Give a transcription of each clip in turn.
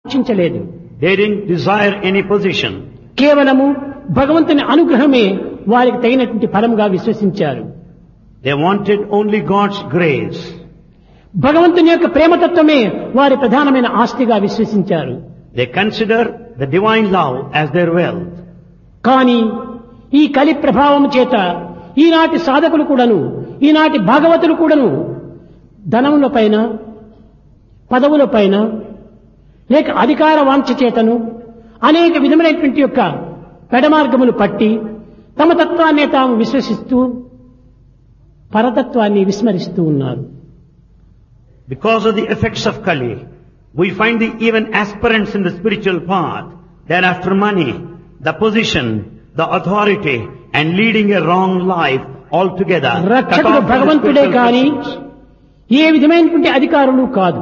ఆశించలేదు They didn't desire any position. కేవలము భగవంతుని అనుగ్రహమే వారికి తగినటువంటి ఫలంగా విశ్వసించారు They wanted only God's grace. భగవంతుని యొక్క ప్రేమతత్వమే వారి ప్రధానమైన ఆస్తిగా విశ్వసించారు They consider the divine love as their wealth. కానీ ఈ కలి ప్రభావం చేత ఈనాటి సాధకులు కూడాను ఈనాటి భాగవతులు కూడాను ధనముల పైన పదవుల పైన లేక అధికార వాంఛ చేతను అనేక విధమైనటువంటి యొక్క పెడమార్గములు పట్టి తమ తత్వాన్నే తాము విశ్వసిస్తూ పరతత్వాన్ని విస్మరిస్తూ ఉన్నారు Because of the effects of Kali, we find the even aspirants in the spiritual path, they're after money, the position, the authority, and leading a wrong life altogether. cut రక్షకుడు off from the భగవంతుడే spiritual కాని pursuits. ఏ విధమైనటువంటి అధికారులు కాదు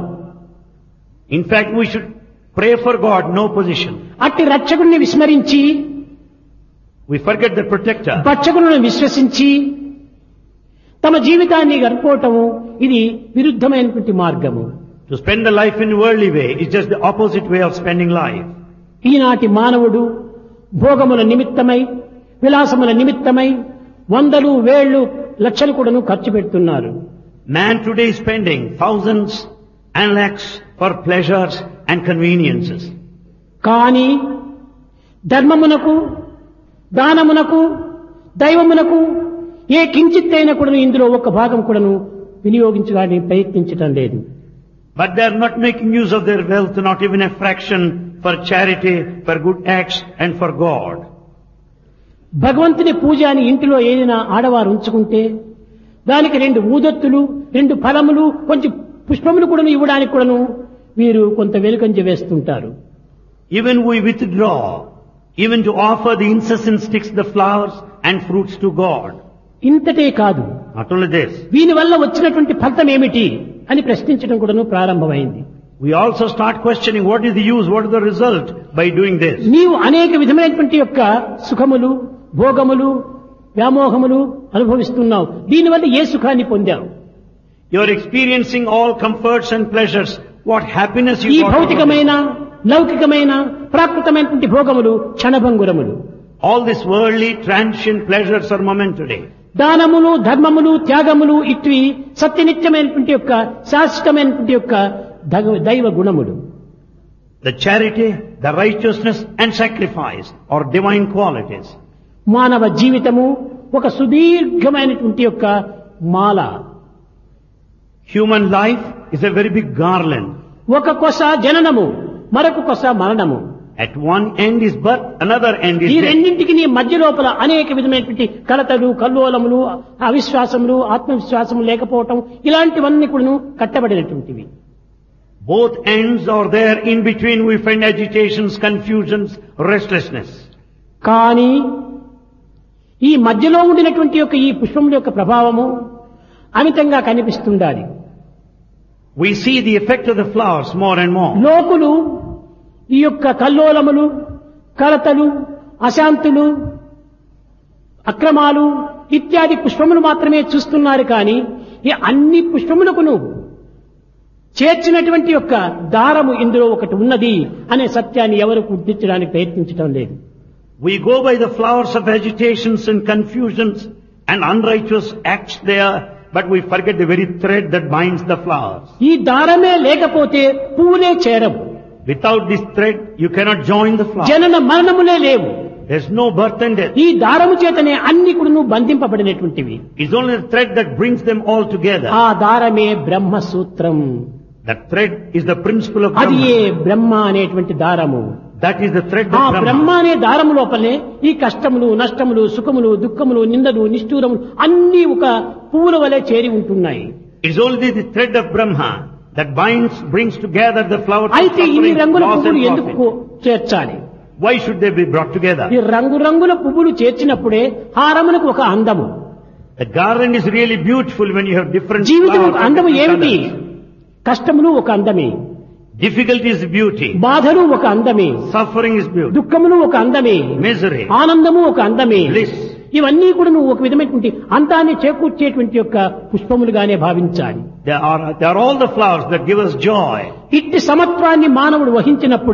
In fact, we should pray for God, no position. అట్టి రక్షకుడిని విస్మరించి We forget the protector. భక్షకులను విశ్వసించి తమ జీవితాన్ని గడుపుకోవటము ఇది విరుద్ధమైనటువంటి మార్గము To spend the life in worldly way is just the opposite way of spending life. ఈనాటి మానవుడు భోగముల నిమిత్తమై విలాసముల నిమిత్తమై వందలు వేళ్లు లక్షలు కూడాను ఖర్చు పెడుతున్నారు Man today is spending thousands and lakhs for pleasures and conveniences. కానీ ధర్మమునకు దానమునకు దైవమునకు ఏ కించిత్తైనా కూడాను ఇందులో ఒక భాగం కూడాను వినియోగించడానికి ప్రయత్నించటం లేదు But they are not making use of their wealth, not even a fraction for charity, for good acts and for God. భగవంతుని పూజ అని ఇంటిలో ఏదైనా ఆడవారు ఉంచుకుంటే దానికి రెండు ఊదొత్తులు రెండు ఫలములు కొంచెం పుష్పములు కూడా ఇవ్వడానికి కూడాను వీరు కొంత వెలుకంజ వేస్తుంటారు Even we withdraw, even to offer the incessant sticks, the flowers and fruits to God. ఇంతటే కాదు Not only this, దీని వల్ల వచ్చినటువంటి ఫలితం ఏమిటి అని ప్రశ్నించడం కూడాను ప్రారంభమైంది we also start questioning what is the use, what is the result by doing this. నీవు అనేక విధమైనటువంటి యొక్క సుఖములు భోగములు వ్యామోహములు అనుభవిస్తున్నావు దీనివల్ల ఏ సుఖాన్ని పొందావు You are experiencing all comforts and pleasures. What happiness ఈ you got. out of it. భౌతికమైన లౌకికమైన ప్రాకృతమైనటువంటి భోగములు క్షణభంగురములు All these worldly transient pleasures are momentary. దానములు ధర్మములు త్యాగములు ఇట్వి సత్యనిత్యమైనటువంటి యొక్క శాశ్వతమైనటువంటి యొక్క దగ- దైవ గుణములు The charity, the righteousness and sacrifice are divine qualities. మానవ జీవితము ఒక సుదీర్ఘమైనటువంటి యొక్క మాల Human life is a very big garland. ఒక కొస జననము మరొక కొస మరణము At one end is birth, another end is ఈ death. రెండింటికి నీ మధ్య లోపల అనేక విధమైనటువంటి కలతలు కల్లోలములు అవిశ్వాసములు ఆత్మవిశ్వాసము లేకపోవటం ఇలాంటివన్నీ కూడా కట్టబడినటువంటివి Both ends are there. In between we find agitations, confusions, restlessness. కానీ ఈ మధ్యలో ఉండినటువంటి యొక్క ఈ పుష్పముల యొక్క ప్రభావము అమితంగా కనిపిస్తుండాలి We see the effect of the flowers more and more. లోకులు ఈ యొక్క కల్లోలములు కలతలు అశాంతులు అక్రమాలు ఇత్యాది పుష్పములు మాత్రమే చూస్తున్నారు కానీ ఈ అన్ని పుష్పములకును చేర్చినటువంటి యొక్క దారము ఇందులో ఒకటి ఉన్నది అనే సత్యాన్ని ఎవరు గుర్తించడానికి ప్రయత్నించడం లేదు We go by the flowers of agitations and confusions and unrighteous acts there, but we forget the very thread that binds the flowers. ఈ దారమే లేకపోతే పువ్వులే చేరవు Without this thread, you cannot join the flower. జనన మరణములే లేవు There's no birth and death. ఈ దారము చేతనే అన్ని కూడా బంధింపబడినటువంటివి It's only the thread that brings them all together. ఆ దారమే బ్రహ్మ సూత్రం That thread is the principle of అది ఏ Brahma. బ్రహ్మ అనేటువంటి దారము That is the thread ఆ of బ్రహ్మ Brahma. అనే దారము లోపలనే ఈ కష్టములు నష్టములు సుఖములు దుఃఖములు నిందలు నిష్ఠూరములు అన్ని ఒక పువ్వుల వలె చేరి ఉంటున్నాయి It's only the thread of Brahma that binds, brings together the flowers of అయితే ఇన్ని suffering, రంగుల loss పువ్వులు and ఎందుకు profit. చేర్చాలి Why should they be brought together? ఈ రంగురంగుల పువ్వులు చేర్చినప్పుడే హారమునకు ఒక అందము The garland is really beautiful when you have different జీవితం flowers ఒక of అందము different ఏమిటి colors. కష్టములు ఒక అందమే Difficulty is beauty. బాధలు ఒక అందమే Suffering is beauty. దుఃఖములు ఒక అందమే Misery. ఆనందము ఒక అందమే Bliss. ఇవన్నీ కూడా నువ్వు ఒక విధమైనటువంటి అంతాన్ని చేకూర్చేటువంటి యొక్క పుష్పములుగానే భావించాలి They are, they are all the flowers that give us joy. ఇట్టి సమత్వాన్ని మానవుడు వహించినప్పుడు